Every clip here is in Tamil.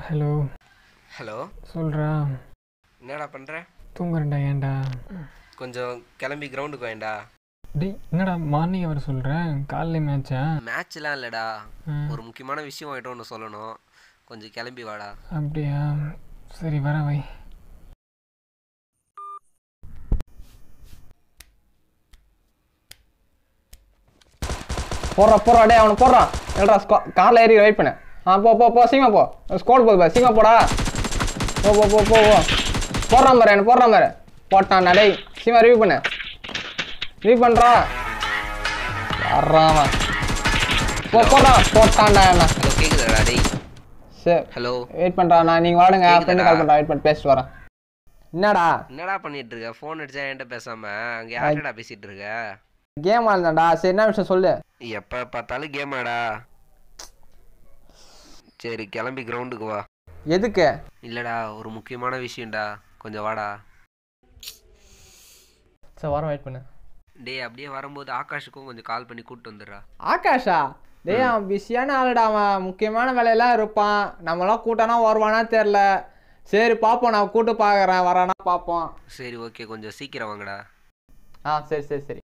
ஹலோ ஹலோ சொல்கிறா என்னடா பண்ணுற தூங்குறேன்டா ஏன்டா கொஞ்சம் கிளம்பி கிரவுண்டுக்கு வேண்டா டேய் என்னடா மார்னிங் வர சொல்கிறேன் காலைல மேட்சா மேட்ச்லாம் இல்லைடா ம். ஒரு முக்கியமான விஷயம் ஆகிட்ட ஒன்று சொல்லணும் கொஞ்சம் கிளம்பி வாடா அப்படியா சரி வர வை போடுறா போடுறா டே அவனை போடுறான் இல்லடா ஸ்கோ காரில் ஏறி வெயிட் பண்ணு ஆ போ போ போ சீமா போ ஸ்கோட் போகுது பா சீமா போடா போ போ போ போ போ போடுறான் பாரு என்ன போடுறான் பாரு போட்டான் டேய் சீமா ரிவ்யூ பண்ணு ரிவ்யூ பண்ணுறா வர்றான் அவன். போ போடுறா போட்டான்டா என்ன ஹலோ கேட்குதாடா டேய் சரி ஹலோ வெயிட் பண்ணுறா நான் நீங்கள் வாடுங்க கேக்குதாடா? ஃப்ரெண்டு கால் பண்ணுறா வெயிட் பண்ணி பேசிட்டு வரேன் என்னடா என்னடா பண்ணிட்டு இருக்க ஃபோன் அடிச்சா என்கிட்ட பேசாம அங்கே யார்கிட்டடா பேசிட்டு இருக்க கேம் ஆளுதான்டா சரி என்ன விஷயம் சொல்லு எப்போ பார்த்தாலும் கேமாடா சரி கிளம்பி கிரவுண்டுக்கு வா எதுக்கு இல்லைடா ஒரு முக்கியமான விஷயம்டா கொஞ்சம் வாடா சரி வரோம் வெயிட் பண்ணு டேய் அப்படியே வரும்போது ஆகாஷுக்கும் கொஞ்சம் கால் பண்ணி கூப்பிட்டு வந்துடுறா ஆகாஷா டேய் அவன் பிஸியான ஆளுடா அவன் முக்கியமான வேலையெல்லாம் இருப்பான் நம்மளாம் கூட்டானா வருவானா தெரில சரி பார்ப்போம் நான் கூட்டு பார்க்குறேன் வரானா பார்ப்போம் சரி ஓகே கொஞ்சம் சீக்கிரம் வாங்கடா ஆ சரி சரி சரி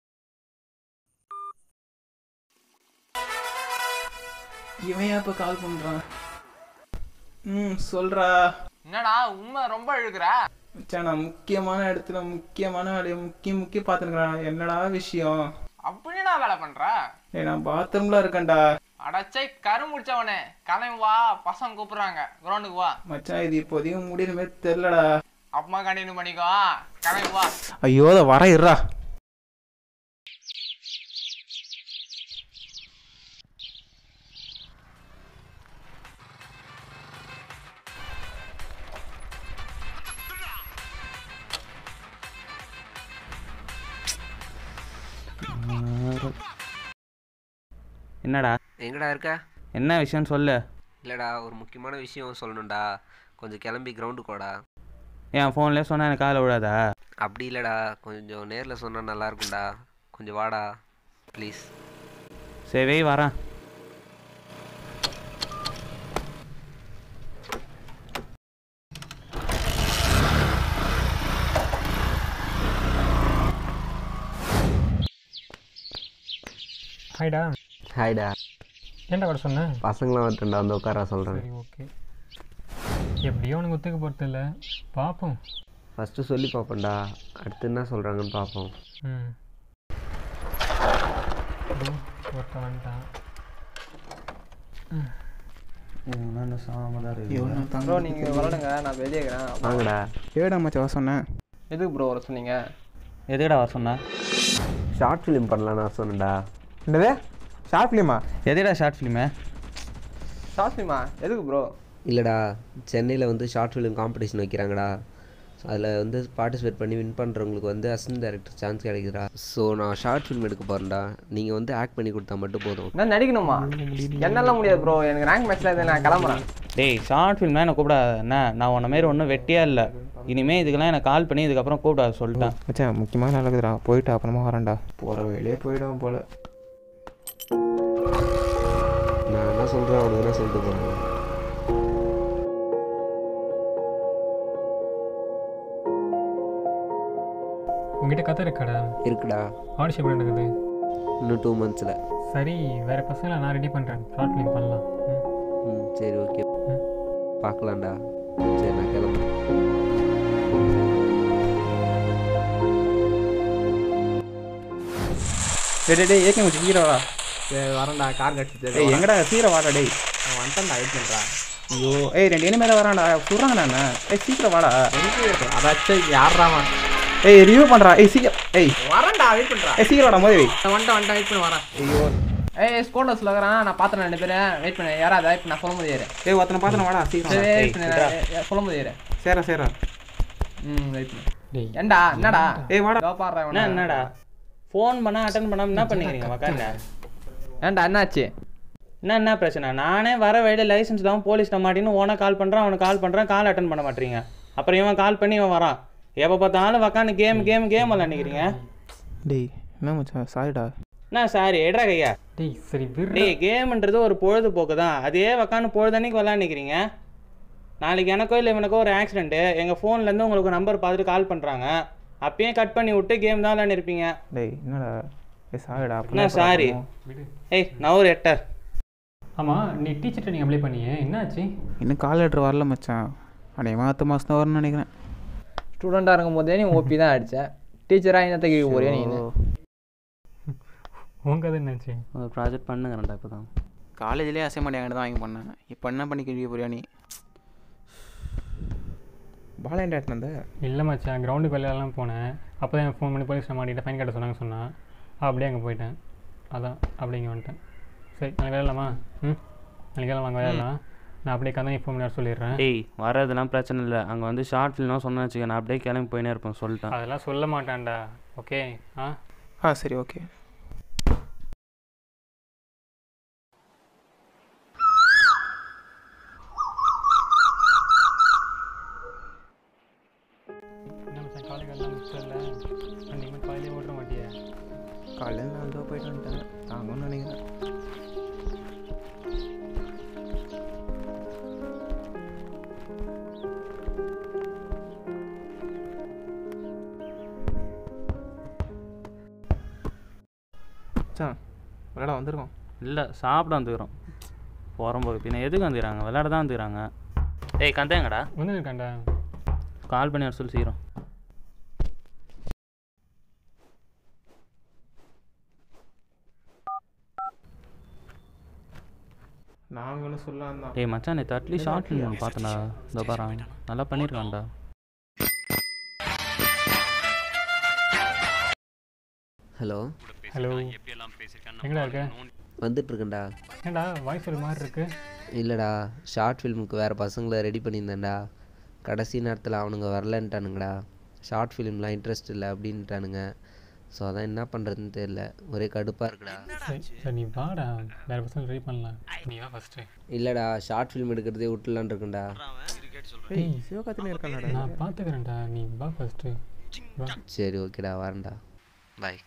இவன் ஏன் இப்போ கால் பண்ணுறான் ம் சொல்கிறா என்னடா உண்மை ரொம்ப இழுக்கிற மச்சான் நான் முக்கியமான இடத்துல முக்கியமான வேலையை முக்கிய முக்கிய பார்த்துருக்குறேன் என்னடா விஷயம் அப்படின்னா வேலை பண்ற ஏய் நான் பாத்ரூம்ல இருக்கேன்டா அடச்சை கரு முடிச்சவனே கிளம்பி வா பசங்க கூப்பிடுறாங்க கிரவுண்டுக்கு வா மச்சான் இது இப்போதையும் முடிகிற மாதிரி தெரிலடா அப்புறமா கண்டினியூ பண்ணிக்கோ கிளம்பி வா ஐயோ அதை வர இருறா என்னடா எங்கடா இருக்க என்ன விஷயம் சொல்லு இல்லைடா ஒரு முக்கியமான விஷயம் சொல்லணும்டா கொஞ்சம் கிளம்பி கிரவுண்டுக்கு வாடா என் ஃபோன்லேயே சொன்னா எனக்கு காலை விடாதா அப்படி இல்லைடா கொஞ்சம் நேரில் சொன்னால் நல்லா இருக்கும்டா கொஞ்சம் வாடா ப்ளீஸ் சரி வெய் வரேன் ஹாய்டா ஹாய்டா ஏன்டா வர சொன்னேன் பசங்களாம் வந்துட்டா வந்து உட்கார சொல்கிறேன் சரி ஓகே எப்படியோ உனக்கு ஒத்துக்க போகிறது இல்லை பார்ப்போம் ஃபஸ்ட்டு சொல்லி பார்ப்போம்டா அடுத்து என்ன சொல்கிறாங்கன்னு பார்ப்போம் ம் இதோ ஒருத்தன் வந்துட்டான் ப்ரோ நீங்கள் விளாடுங்க நான் வெளியே இருக்கிறேன் வாங்கடா ஏடா மச்சான் வர சொன்னேன் எதுக்கு ப்ரோ வர சொன்னீங்க எதுக்குடா வர சொன்ன ஷார்ட் ஃபிலிம் பண்ணலாம் நான் சொன்னேன்டா என்னது ஷார்ட் ஃபிலிமா எதுக்குடா ஷார்ட் ஃபிலிமு ஷார்ட் ஃபிலிமா எதுக்கு ப்ரோ இல்லைடா சென்னையில் வந்து ஷார்ட் ஃபிலிம் காம்படிஷன் வைக்கிறாங்கடா அதில் வந்து பார்ட்டிசிபேட் பண்ணி வின் பண்ணுறவங்களுக்கு வந்து அசிஸ்டன்ட் டைரக்டர் சான்ஸ் கிடைக்குதுடா ஸோ நான் ஷார்ட் ஃபிலிம் எடுக்க போகிறேன்டா நீங்கள் வந்து ஆக்ட் பண்ணி கொடுத்தா மட்டும் போதும் நான் நடிக்கணுமா என்னால முடியாது ப்ரோ எனக்கு ரேங்க் மேட்ச்ல இருந்து நான் கிளம்புறேன் டேய் ஷார்ட் ஃபிலிம்லாம் எனக்கு கூப்பிடாத என்ன நான் உன்ன மாரி ஒன்றும் வெட்டியா இல்லை இனிமே இதுக்கெல்லாம் எனக்கு கால் பண்ணி இதுக்கப்புறம் கூப்பிடாத சொல்லிட்டேன் மச்சான் முக்கியமாக நடக்குதுடா போயிட்டு அப்புறமா வரேன்டா போகிற வேலையே போயிடும் போல நான் என்ன சொல்கிறேன் அவனுக்கு என்ன சொல்லிட்டு போகிறேன் உங்ககிட்ட கதை இருக்காடா இருக்குடா ஆடிஷன் எப்படி நடக்குது இன்னும் டூ மந்த்ஸில் சரி வேறு பசங்களை நான் ரெடி பண்ணுறேன் ஷார்ட் ஃபிலிம் பண்ணலாம் ம் ம் சரி ஓகே ம். பார்க்கலாம்டா சரி நான் கிளம்புறேன் டேய் டேய் ஏகே மச்சி சீக்கிரம் வாடா சரி வரேன்டா கார் கட்டிட்டு ஏய் எங்கடா சீக்கிரம் வாடா டேய் வந்துட்டேன்டா வெயிட் பண்ணுறேன் ஐயோ ஏய் ரெண்டு இனிமேல் வரான்டா சொல்கிறாங்க நான் ஏய் சீக்கிரம் வாடா அதாச்சும் யாராமா ஏய் ரிவ்யூ பண்ணுறா ஏய் சீக்கிரம் ஏய் வரேன்டா வெயிட் பண்ணுறா ஏய் சீக்கிரம் வாடா மோதி வந்துட்டேன் வந்துட்டேன் வெயிட் பண்ணி வரேன் ஐயோ ஏய் ஸ்கோட்டர்ஸில் இருக்கிறேன் நான் பார்த்துறேன் ரெண்டு பேரும் வெயிட் பண்ணு யாராவது வெயிட் பண்ண சொல்ல முடியாது ஏய் ஒருத்தனை பார்த்து வாடா சீக்கிரம் சரி வாடா. வெயிட் பண்ணு சொல்ல முடியாது சேரா சேரா ம் வெயிட் பண்ணு டேய் ஏண்டா என்னடா ஏய் வாடா இதோ பாடுறேன் என்ன இவனை. என்னடா ஃபோன் பண்ணால் அட்டன் பண்ணாமல் என்ன பண்ணிக்கிறீங்க உக்காண்ட ஏண்டா என்னாச்சு என்ன என்ன பிரச்சனை நானே வர வழியில் லைசன்ஸ் தான் போலீஸ்ட்ட மாட்டின்னு உனக்கு கால் பண்ணுறேன் அவனுக்கு கால் பண்ணுறேன் கால் அட்டன் பண்ண மாட்டீங்க அப்புறம் இவன் கால் பண்ணி இவன் வரான் எப்போ பார்த்தாலும் உக்காந்து கேம் கேம் கேம் விளாண்டுக்கிறீங்க டேய் என்ன மச்சான் சாரிடா என்ன சாரி எடுறா கையா டேய் சரி விரு டேய் கேம்ன்றது ஒரு பொழுதுபோக்கு தான் அதே உக்காந்து பொழுதன்னைக்கு விளாண்டுக்கிறீங்க நாளைக்கு எனக்கோ இல்லை இவனுக்கோ ஒரு ஆக்சிடென்ட்டு எங்கள் ஃபோன்லேருந்து உங்களுக்கு நம்பர் பார்த்துட்டு கால் பண்ணுறாங்க அப்பயே கட் பண்ணி விட்டு கேம் தான் விளையாண்டுருப்பீங்க டேய் என்னடா ஏ சாரிடா என்ன சாரி விடு ஏய் நான் ஒரு எட்டர் ஆமாம் நீ டீச்சர் ட்ரைனிங் அப்ளை பண்ணியே என்னாச்சு இன்னும் கால் லெட்டர் வரல மச்சான் அடைய மாற்ற மாதம் தான் வரும்னு நினைக்கிறேன் ஸ்டூடெண்ட்டாக இருக்கும் போதே நீ ஓபி தான் அடிச்ச டீச்சராக என்னத்தை கேட்க போறியா நீ உங்க கதை என்னாச்சு ஒரு ப்ராஜெக்ட் பண்ணுங்கிறேன்டா இப்போ தான் காலேஜ்லேயே அசைன்மெண்ட் என்கிட்ட தான் வாங்கி பண்ணேன் இப்போ என்ன பண்ணி கேள்வி போறியா நீ பாலேண்டா எடுத்து இல்லை மச்சான் கிரவுண்டுக்கு விளையாடலாம் போனேன் அப்போ தான் ஃபோன் பண்ணி போலீஸ் மாட்டிட்டு ஃபைன் கட்ட சொன்னாங்க சொன்னான் அப்படியே அங்கே போயிட்டேன் அதான் அப்படியே இங்கே வந்துட்டேன் சரி நாளைக்கு விளையாடலாமா ம் நாளைக்கு எல்லாம் வாங்க விளையாடலாம் நான் அப்படியே கதை ஃபோன் பண்ணி வர சொல்லிடுறேன் டேய் வரதெல்லாம் பிரச்சனை இல்லை அங்கே வந்து ஷார்ட் ஃபில்ம்லாம் சொன்னா வச்சுக்க நான் அப்படியே கிளம்பி போயினே இருப்பேன் சொல்லிட்டேன் அதெல்லாம் சொல்ல மாட்டான்டா ஓகே ஆ ஆ சரி ஓகே என்ன மச்சான் காலேஜ் எல்லாம் முடிச்சதில்ல நீங்கள் காலையிலே ஓட்ட மாட்டியே காலையில் நான் தான் போயிட்டு வந்துட்டேன் தாங்கன்னு நினைக்கிறேன் மச்சான் விளையாட வந்திருக்கோம் இல்லை சாப்பிட வந்துக்கிறோம் போகிறம்போது பின்ன எதுக்கு வந்துக்கிறாங்க விளையாட தான் வந்துக்கிறாங்க ஏய் கந்தையங்கடா வந்து இருக்காண்டா கால் பண்ணி வர சொல்லி சீக்கிரம் நாங்களும் சொல்லலாம் தான் டேய் மச்சான் நேற்று அட்லீஸ்ட் ஷார்ட் ஃபிலிம் ஒன்று பார்த்தேன்டா இந்த பாரா நல்லா பண்ணியிருக்கான்டா ஹலோ ஹலோ எங்கடா இருக்க வந்துட்டுருக்கேன்டா ஏன்டா வாய்ஸ் ஒரு மாதிரி இருக்கு இல்லைடா ஷார்ட் ஃபிலிமுக்கு வேறு பசங்களை ரெடி பண்ணியிருந்தேன்டா கடைசி நேரத்தில் அவனுங்க வரலன்ட்டானுங்கடா ஷார்ட் ஃபிலிம்லாம் இன்ட்ரெஸ்ட் இல்லை அப்படின்ட்டானுங்க ஸோ அதான் என்ன பண்ணுறதுன்னு தெரியல ஒரே கடுப்பாக இருக்குடா சரி சரி நீ வாடா வேற பசங்க ட்ரை பண்ணலாம் நீ வா ஃபஸ்ட்டு இல்லைடா ஷார்ட் ஃபிலிம் எடுக்கிறதே விட்டுலான் இருக்கேன்டா ஏய் சிவகார்த்தினே இருக்கானடா நான் பார்த்துக்கிறேன்டா நீ வா ஃபஸ்ட்டு வா சரி ஓகேடா வரேன்டா பாய்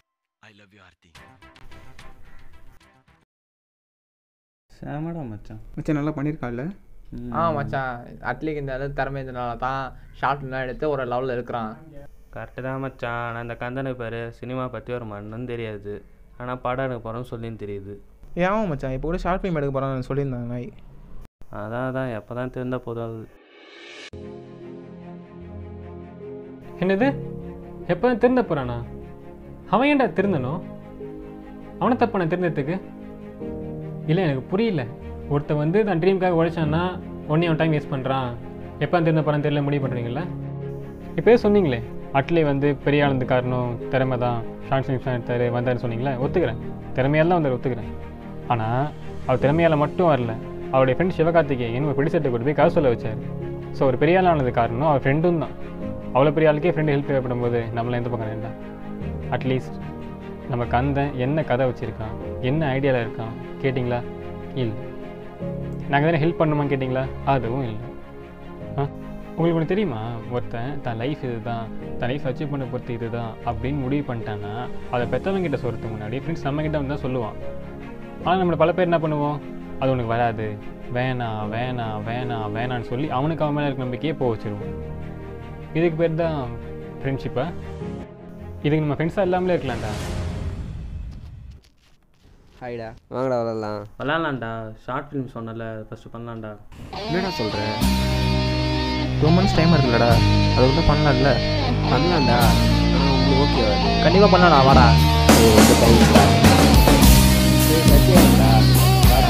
சேமடா மச்சான் மச்சான் நல்லா பண்ணியிருக்கான்ல ஆ மச்சான் அட்லீக் இந்த அளவு திறமை இருந்தனால தான் ஷார்ட்லாம் எடுத்து ஒரு லெவலில் இருக்கிறான் கரெக்டு தான் மச்சான் நான் இந்த கந்தனுக்கு பேர் சினிமா பற்றி ஒரு மண்ணும் தெரியாது ஆனால் படம் எடுக்க போகிறோம்னு சொல்லின்னு தெரியுது ஏன் மச்சான் இப்போ கூட ஷார்ட் ஃபிலிம் எடுக்க போகிறான்னு சொல்லியிருந்தாங்க நாய் அதான் அதான் எப்போ தான் தெரிந்த போதும் அது என்னது எப்போ திருந்த போகிறானா அவன் ஏன்டா திருந்தணும் அவனை தப்பான திருந்ததுக்கு இல்லை எனக்கு புரியல ஒருத்தன் வந்து தன் ட்ரீம்காக உழைச்சான்னா ஒன்றே அவன் டைம் வேஸ்ட் பண்ணுறான் எப்போ திருந்த போகிறான்னு தெரியல முடிவு பண்ணுறீங்களா இப்போயே சொன்னீங்களே அட்லி வந்து பெரிய ஆளுந்து காரணம் திறமை தான் ஷார்ட் ஃபிலிம்ஸ் எடுத்தார் வந்தாருன்னு சொன்னீங்களே ஒத்துக்கிறேன் திறமையால் தான் வந்தார் ஒத்துக்கிறேன் ஆனால் அவர் திறமையால் மட்டும் வரல அவருடைய ஃப்ரெண்ட் சிவகார்த்திகேயன் ஒரு பிடிசட்டை கொண்டு போய் காசு சொல்ல வச்சார் ஸோ ஒரு பெரிய ஆளானது காரணம் அவர் ஃப்ரெண்டும் தான் அவ்வளோ பெரிய ஆளுக்கே ஃப்ரெண்டு ஹெல்ப் தேவைப்படும் போது நம்மள எந்த பக்கம் வேண்டாம் அட்லீஸ்ட் நம்ம கந்தன் என்ன கதை வச்சுருக்கான் என்ன ஐடியாவில் இருக்கான் கேட்டிங்களா இல்லை நாங்கள் தானே ஹெல்ப் பண்ணுமான்னு கேட்டிங்களா அதுவும் இல்லை ஆ உங்களுக்கு ஒன்று தெரியுமா ஒருத்தன் தன் லைஃப் இதுதான் தன் லைஃப் அச்சீவ் பண்ண பொறுத்து இதுதான் அப்படின்னு முடிவு பண்ணிட்டான்னா அதை பெற்றவங்க கிட்ட சொல்கிறதுக்கு முன்னாடி ஃப்ரெண்ட்ஸ் நம்ம கிட்ட வந்து தான் சொல்லுவான் ஆனால் நம்மளை பல பேர் என்ன பண்ணுவோம் அது உனக்கு வராது வேணாம் வேணாம் வேணாம் வேணான்னு சொல்லி அவனுக்கு அவன் மேலே இருக்க நம்பிக்கையே போக வச்சிருவோம் இதுக்கு பேர் தான் ஃப்ரெண்ட்ஷிப்பா இதுக்கு நம்ம ஃப்ரெண்ட்ஸாக இல்லாமலே இருக்கலாம்டா ஹாய்டா வாங்கடா விளாட்லாம் விளாட்லாம்டா ஷார்ட் ஃபிலிம் சொன்னல ஃபஸ்ட்டு பண்ணலாம்டா என்னடா சொல்கிறேன் டூ மந்த்ஸ் டைம் இருக்குல்லடா அதுக்குள்ளே பண்ணலாம்ல பண்ணலாம்டா ஆனால் உங்களுக்கு ஓகேவா கண்டிப்பாக பண்ணலாம்டா வாடா சரி ஓகே தேங்க்ஸ்டா சரி சத்தியாடா வாடா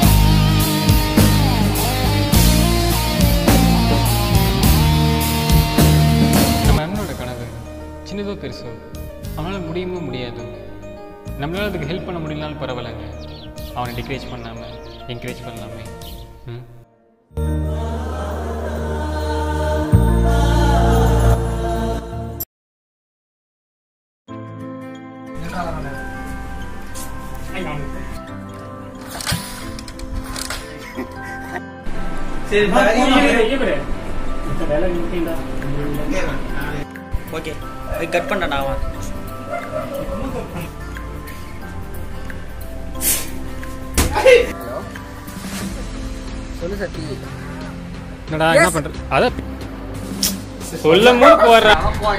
நம்ம அண்ணனோட கனவு சின்னதோ பெருசோ அவனால் முடியுமோ முடியாதோ நம்மளால அதுக்கு ஹெல்ப் பண்ண முடியலனாலும் பரவாயில்லைங்க அவனை டிக்ரேஜ் பண்ணாமல் என்கரேஜ் பண்ணலாமே ம் ஓகே கட் பண்ணடா அவன் சொல்லு சத்தி என்னடா என்ன பண்றது அதான் சொல்லும் போது போடுறா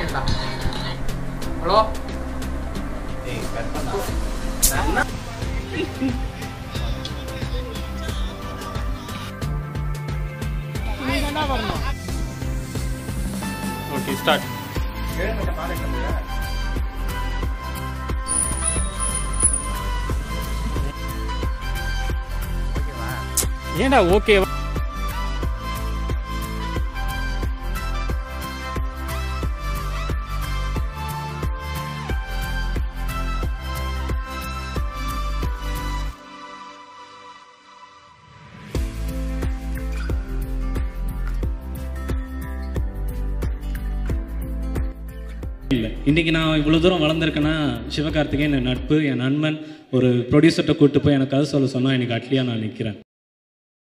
ஹலோ ஓகே ஸ்டார்ட் ஏன்டா ஓகே இல்லை இன்றைக்கி நான் இவ்வளோ தூரம் வளர்ந்துருக்கேன்னா சிவகார்த்திகேயன் என் நட்பு என் நண்பன் ஒரு ப்ரொடியூசர்கிட்ட கூப்பிட்டு போய் எனக்கு கதை சொல்ல சொன்னால் எனக்கு அட்லியாக நான் நிற்கிறேன்